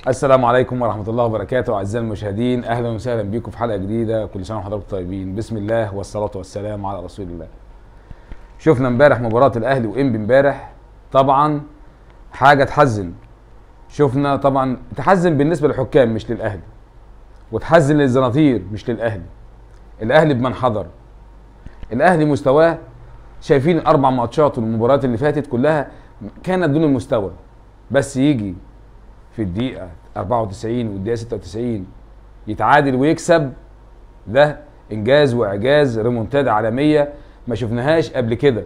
السلام عليكم ورحمة الله وبركاته أعزائي المشاهدين أهلا وسهلا بكم في حلقة جديدة كل سنة وحضراتكم طيبين بسم الله والصلاة والسلام على رسول الله شفنا امبارح مباراة الأهلي وإنبي امبارح طبعا حاجة تحزن شفنا طبعا تحزن بالنسبة للحكام مش للأهلي وتحزن للزناطير مش للأهلي الأهلي بمن حضر الأهلي مستواه شايفين الأربع ماتشات والمباريات اللي فاتت كلها كانت دون المستوى بس يجي في الدقيقة 94 والدقيقة 96 يتعادل ويكسب ده إنجاز وإعجاز ريمونتادا عالمية ما شفناهاش قبل كده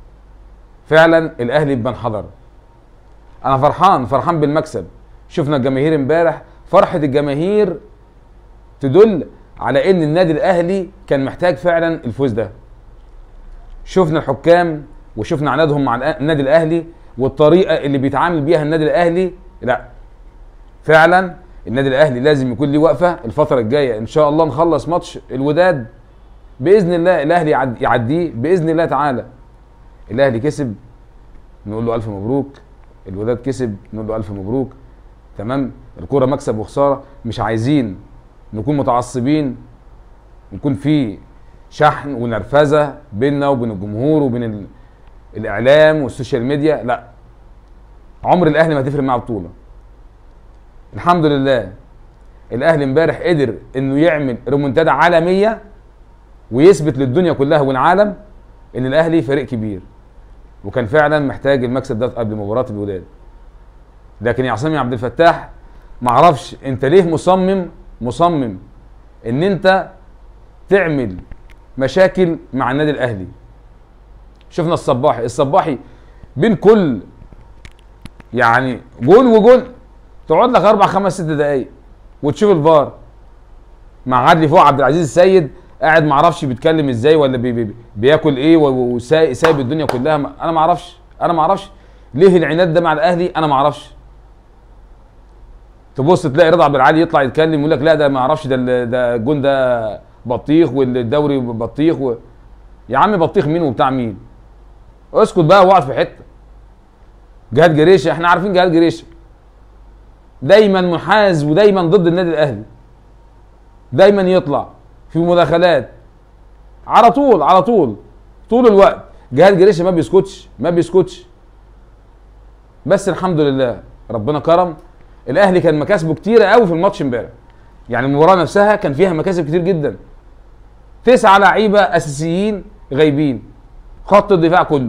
فعلا الأهلي بمن حضر أنا فرحان فرحان بالمكسب شفنا الجماهير امبارح فرحة الجماهير تدل على إن النادي الأهلي كان محتاج فعلا الفوز ده شفنا الحكام وشفنا عنادهم مع الأ- النادي الأهلي والطريقة اللي بيتعامل بيها النادي الأهلي لا فعلا النادي الاهلي لازم يكون ليه وقفه الفتره الجايه ان شاء الله نخلص ماتش الوداد باذن الله الاهلي يعد- يعديه باذن الله تعالى الاهلي كسب نقول له الف مبروك الوداد كسب نقول له الف مبروك تمام الكوره مكسب وخساره مش عايزين نكون متعصبين نكون في شحن ونرفزه بيننا وبين الجمهور وبين ال- الاعلام والسوشيال ميديا لا عمر الاهلي ما هتفرق معاه بطوله الحمد لله الاهلي امبارح قدر انه يعمل ريمونتادا عالميه ويثبت للدنيا كلها والعالم ان الاهلي فريق كبير وكان فعلا محتاج المكسب ده قبل مباراه الوداد لكن يا عصام يا عبد الفتاح معرفش انت ليه مصمم مصمم ان انت تعمل مشاكل مع النادي الاهلي شفنا الصباحي الصباحي بين كل يعني جون وجون تقعد لك اربع خمس ست دقايق وتشوف الفار مع عدلي فوق عبد العزيز السيد قاعد ما اعرفش بيتكلم ازاي ولا بي بي بياكل ايه وسايب الدنيا كلها ما- انا ما اعرفش انا ما اعرفش ليه العناد ده مع الاهلي انا ما اعرفش تبص تلاقي رضا عبد العالي يطلع يتكلم يقول لك لا ده ما اعرفش ده ال- ده الجون ده بطيخ والدوري بطيخ و... يا عم بطيخ مين وبتاع مين اسكت بقى واقعد في حته جهاد جريشه احنا عارفين جهاد جريشه دايما منحاز ودايما ضد النادي الاهلي دايما يطلع في مداخلات على طول على طول طول الوقت جهاد جريشه ما بيسكتش ما بيسكتش بس الحمد لله ربنا كرم الاهلي كان مكاسبه كتيره قوي في الماتش امبارح يعني المباراه نفسها كان فيها مكاسب كتير جدا تسعه لعيبه اساسيين غايبين خط الدفاع كله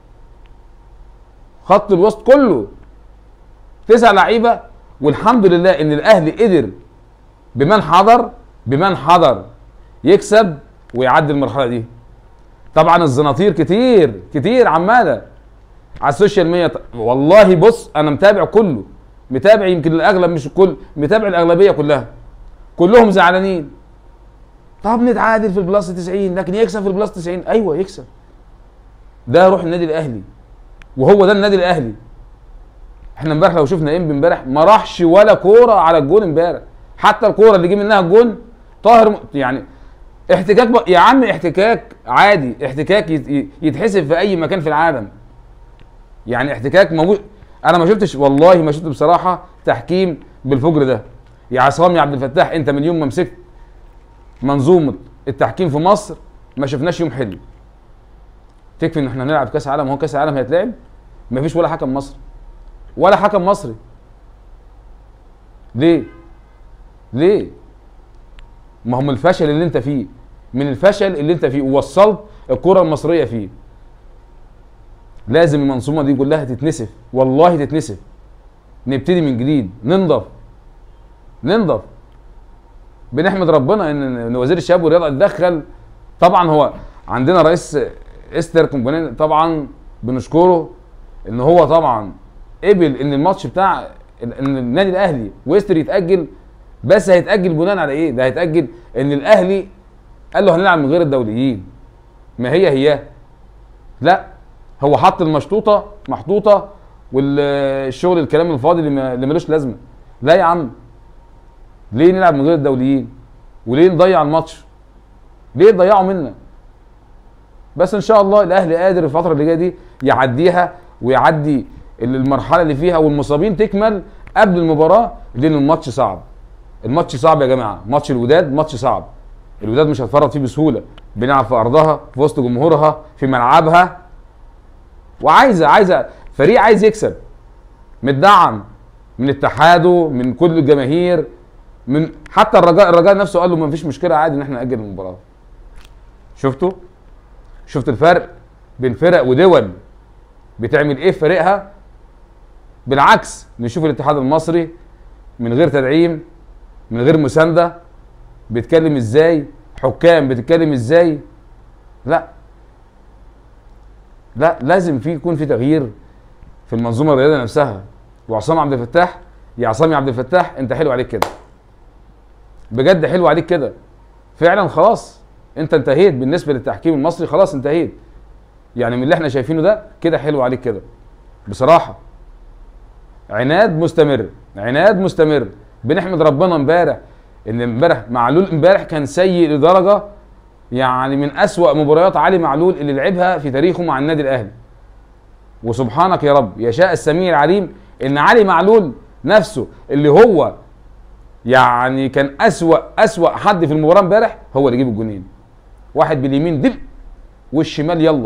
خط الوسط كله تسع لعيبه والحمد لله ان الاهلي قدر بمن حضر بمن حضر يكسب ويعدي المرحله دي طبعا الزناطير كتير كتير عماله على السوشيال ميديا والله بص انا متابع كله متابع يمكن الاغلب مش الكل متابع الاغلبيه كلها كلهم زعلانين طب نتعادل في البلاس 90 لكن يكسب في البلاس 90 ايوه يكسب ده روح النادي الاهلي وهو ده النادي الاهلي احنا امبارح لو شفنا انبي امبارح ما راحش ولا كوره على الجون امبارح حتى الكوره اللي جه منها الجون طاهر م- يعني احتكاك ب... يا عم احتكاك عادي احتكاك يت... ي- يتحسب في اي مكان في العالم يعني احتكاك موجود انا ما شفتش والله ما شفت بصراحه تحكيم بالفجر ده يا عصام يا عبد الفتاح انت من يوم ما مسكت منظومه التحكيم في مصر ما شفناش يوم حلو تكفي ان احنا نلعب كاس عالم هو كاس العالم هيتلعب ما فيش ولا حكم مصري ولا حكم مصري ليه ليه ما هو من الفشل اللي انت فيه من الفشل اللي انت فيه ووصلت الكره المصريه فيه لازم المنظومه دي كلها تتنسف والله تتنسف نبتدي من جديد ننضف ننضف بنحمد ربنا ان إن وزير الشباب والرياضه اتدخل طبعا هو عندنا رئيس استر كومبونين طبعا بنشكره ان هو طبعا قبل ان الماتش بتاع ان النادي الاهلي ويستر يتاجل بس هيتاجل بناء على ايه؟ ده هيتاجل ان الاهلي قال له هنلعب من غير الدوليين ما هي هي لا هو حط المشطوطه محطوطه والشغل الكلام الفاضي اللي ما- اللي ملوش لازمه لا يا عم ليه نلعب من غير الدوليين وليه نضيع الماتش ليه تضيعوا منا بس ان شاء الله الاهلي قادر الفتره اللي جايه دي يعديها ويعدي المرحله اللي فيها والمصابين تكمل قبل المباراه لان الماتش صعب الماتش صعب يا جماعه ماتش الوداد ماتش صعب الوداد مش هتفرط فيه بسهوله بنلعب في ارضها في وسط جمهورها في ملعبها وعايزه عايزه فريق عايز يكسب متدعم من اتحاده من كل الجماهير من حتى الرجاء الرجاء نفسه قال له ما فيش مشكله عادي ان احنا ناجل المباراه شفتوا شفت الفرق بين فرق ودول بتعمل ايه في فريقها بالعكس نشوف الاتحاد المصري من غير تدعيم من غير مسانده بيتكلم ازاي حكام بتتكلم ازاي لا لا لازم في يكون في تغيير في المنظومه الرياضيه نفسها وعصام عبد الفتاح يا عصام يا عبد الفتاح انت حلو عليك كده بجد حلو عليك كده فعلا خلاص انت انتهيت بالنسبه للتحكيم المصري خلاص انتهيت يعني من اللي احنا شايفينه ده كده حلو عليك كده بصراحه عناد مستمر عناد مستمر بنحمد ربنا امبارح ان امبارح معلول امبارح كان سيء لدرجه يعني من اسوأ مباريات علي معلول اللي لعبها في تاريخه مع النادي الاهلي وسبحانك يا رب يشاء السميع العليم ان علي معلول نفسه اللي هو يعني كان اسوأ اسوأ حد في المباراه امبارح هو اللي يجيب الجونين واحد باليمين دب والشمال يلا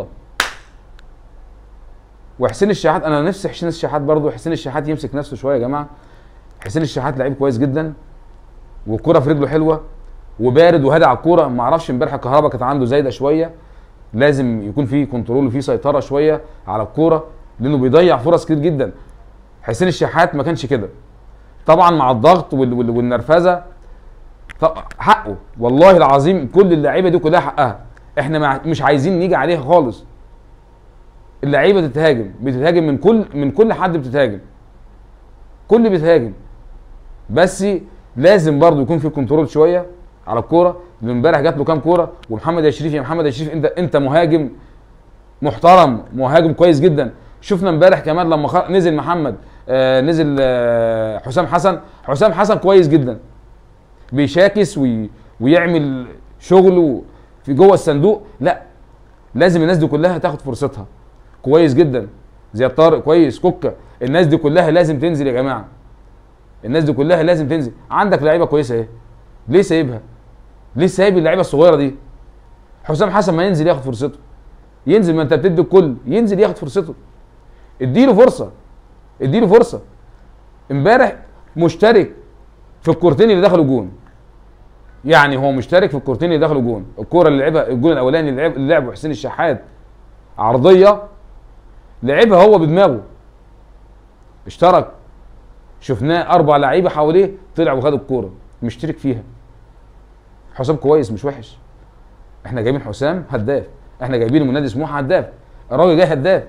وحسين الشحات انا نفسي حسين الشحات برضه حسين الشحات يمسك نفسه شويه يا جماعه حسين الشحات لعيب كويس جدا والكره في رجله حلوه وبارد وهادي على الكوره ما اعرفش امبارح الكهرباء كانت عنده زايده شويه لازم يكون في كنترول وفي سيطره شويه على الكوره لانه بيضيع فرص كتير جدا حسين الشحات ما كانش كده طبعا مع الضغط وال- وال- والنرفزه طب حقه والله العظيم كل اللعيبه دي كلها حقها احنا مع- مش عايزين نيجي عليها خالص اللعيبه تتهاجم بتتهاجم من كل من كل حد بتتهاجم كل بيتهاجم بس لازم برضو يكون في كنترول شويه على الكوره لان امبارح جات له كام كوره ومحمد يا شريف يا محمد يا شريف انت انت مهاجم محترم مهاجم كويس جدا شفنا امبارح كمان لما خ... نزل محمد آه نزل آه حسام حسن حسام حسن كويس جدا بيشاكس وي... ويعمل شغله في جوه الصندوق لا لازم الناس دي كلها تاخد فرصتها كويس جدا زي طارق كويس كوكا الناس دي كلها لازم تنزل يا جماعه الناس دي كلها لازم تنزل عندك لعيبه كويسه اهي ليه سايبها ليه سايب اللعيبه الصغيره دي حسام حسن ما ينزل ياخد فرصته ينزل ما انت بتدي الكل ينزل ياخد فرصته اديله فرصه اديله فرصه امبارح مشترك في الكورتين اللي دخلوا جون يعني هو مشترك في الكورتين اللي دخلوا جون الكوره اللي لعبها الجون الاولاني اللي لعب اللي لعبه حسين الشحات عرضيه لعبها هو بدماغه اشترك شفناه اربع لعيبه حواليه طلع وخد الكوره مشترك فيها حسام كويس مش وحش احنا جايبين حسام هداف احنا جايبينه من نادي سموحه هداف الراجل جاي هداف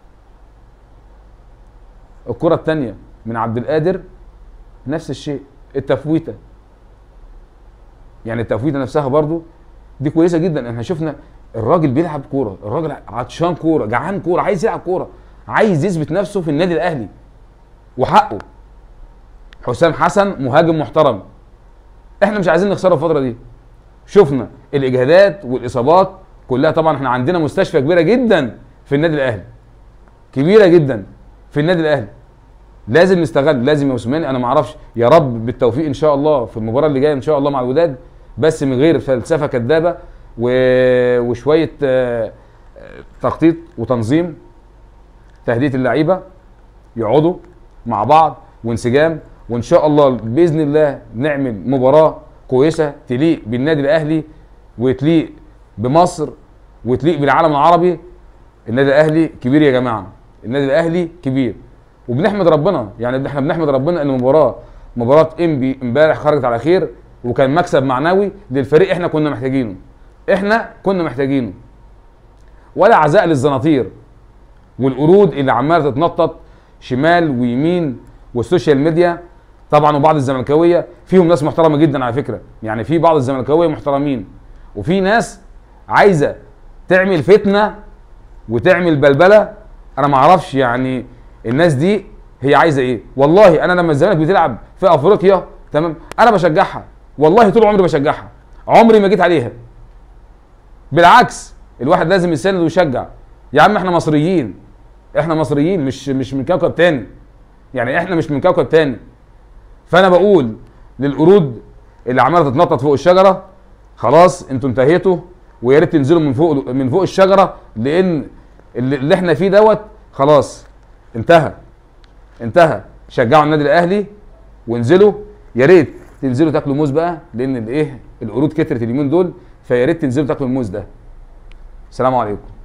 الكره الثانيه من عبد القادر نفس الشيء التفويته يعني التفويته نفسها برضو دي كويسه جدا احنا شفنا الراجل بيلعب كوره الراجل عطشان كوره جعان كوره عايز يلعب كوره عايز يثبت نفسه في النادي الاهلي وحقه حسام حسن مهاجم محترم احنا مش عايزين نخسره الفتره دي شفنا الاجهادات والاصابات كلها طبعا احنا عندنا مستشفى كبيره جدا في النادي الاهلي كبيره جدا في النادي الاهلي لازم نستغل لازم يا موسيماني انا ما اعرفش يا رب بالتوفيق ان شاء الله في المباراه اللي جايه ان شاء الله مع الوداد بس من غير فلسفه كدابه و... وشويه آه، آه، تخطيط وتنظيم تهدئه اللعيبه يقعدوا مع بعض وانسجام وان شاء الله باذن الله نعمل مباراه كويسه تليق بالنادي الاهلي وتليق بمصر وتليق بالعالم العربي النادي الاهلي كبير يا جماعه النادي الاهلي كبير وبنحمد ربنا يعني احنا بنحمد ربنا ان المباراه مباراه انبي امبارح خرجت على خير وكان مكسب معنوي للفريق احنا كنا محتاجينه احنا كنا محتاجينه ولا عزاء للزناطير والقرود اللي عماله تتنطط شمال ويمين والسوشيال ميديا طبعا وبعض الزملكاويه فيهم ناس محترمه جدا على فكره يعني في بعض الزملكاويه محترمين وفي ناس عايزه تعمل فتنه وتعمل بلبله انا ما اعرفش يعني الناس دي هي عايزه ايه والله انا لما الزمالك بتلعب في افريقيا تمام انا بشجعها والله طول عمري بشجعها عمري ما جيت عليها بالعكس الواحد لازم يساند ويشجع يا عم احنا مصريين احنا مصريين مش مش من كوكب تاني يعني احنا مش من كوكب تاني فانا بقول للقرود اللي عماله تتنطط فوق الشجره خلاص انتوا انتهيتوا ويا ريت تنزلوا من فوق من فوق الشجره لان اللي اللي احنا فيه دوت خلاص انتهى انتهى شجعوا النادي الاهلي وانزلوا يا ريت تنزلوا تاكلوا موز بقى لان الايه القرود كترت اليومين دول فيا ريت تنزلوا تاكلوا الموز ده السلام عليكم